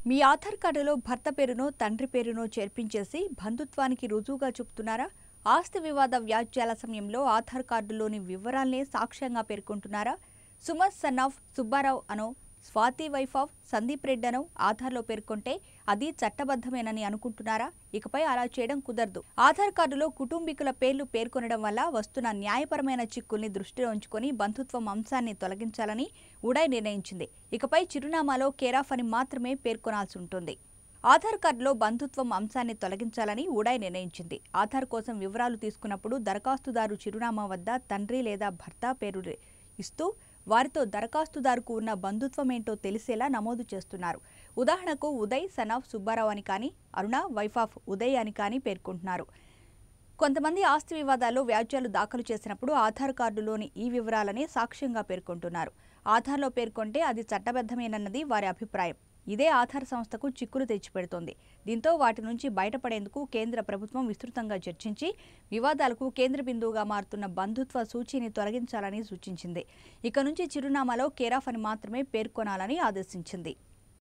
మీ ఆధార్ కార్డులో భర్త పేరునో తండ్రి పేరునో చేర్పించేసి బంధుత్వానికి రుజువుగా చూపుతున్నారా ఆస్తి వివాద వ్యాజ్యాల సమయంలో ఆధార్ కార్డులోని వివరాల్నే సాక్ష్యంగా పేర్కొంటున్నారా సుమత్ సన్ ఆఫ్ సుబ్బారావు అనో స్వాతి వైఫ్ ఆఫ్ సందీప్ రెడ్డి అనో ఆధార్లో పేర్కొంటే అది చట్టబద్ధమేనని అనుకుంటున్నారా ఇకపై అలా చేయడం కుదరదు ఆధార్ కార్డులో కుటుంబీకుల పేర్లు పేర్కొనడం వల్ల వస్తున్న న్యాయపరమైన చిక్కుల్ని దృష్టిలో ఉంచుకొని బంధుత్వం అంశాన్ని తొలగించాలని ఉడాయ్ నిర్ణయించింది ఇకపై చిరునామాలో కేరాఫ్ అని మాత్రమే పేర్కొనాల్సి ఉంటుంది ఆధార్ కార్డులో బంధుత్వం అంశాన్ని తొలగించాలని ఉడాయ్ నిర్ణయించింది ఆధార్ కోసం వివరాలు తీసుకున్నప్పుడు దరఖాస్తుదారు చిరునామా వద్ద తండ్రి లేదా భర్త పేరు రే- ఇస్తూ వారితో దరఖాస్తుదారుకు ఉన్న బంధుత్వం ఏంటో తెలిసేలా నమోదు చేస్తున్నారు ఉదాహరణకు ఉదయ్ సన్ ఆఫ్ సుబ్బారావు అని కానీ అరుణ వైఫ్ ఆఫ్ ఉదయ్ అని కానీ పేర్కొంటున్నారు కొంతమంది ఆస్తి వివాదాల్లో వ్యాజ్యాలు దాఖలు చేసినప్పుడు ఆధార్ కార్డులోని ఈ వివరాలనే సాక్ష్యంగా పేర్కొంటున్నారు ఆధార్లో పేర్కొంటే అది చట్టబద్ధమేనన్నది వారి అభిప్రాయం ఇదే ఆధార్ సంస్థకు చిక్కులు తెచ్చిపెడుతోంది దీంతో వాటి నుంచి బయటపడేందుకు కేంద్ర ప్రభుత్వం విస్తృతంగా చర్చించి వివాదాలకు కేంద్ర బిందువుగా మారుతున్న బంధుత్వ సూచీని తొలగించాలని సూచించింది ఇక నుంచి చిరునామాలో కేరాఫ్ అని మాత్రమే పేర్కొనాలని ఆదేశించింది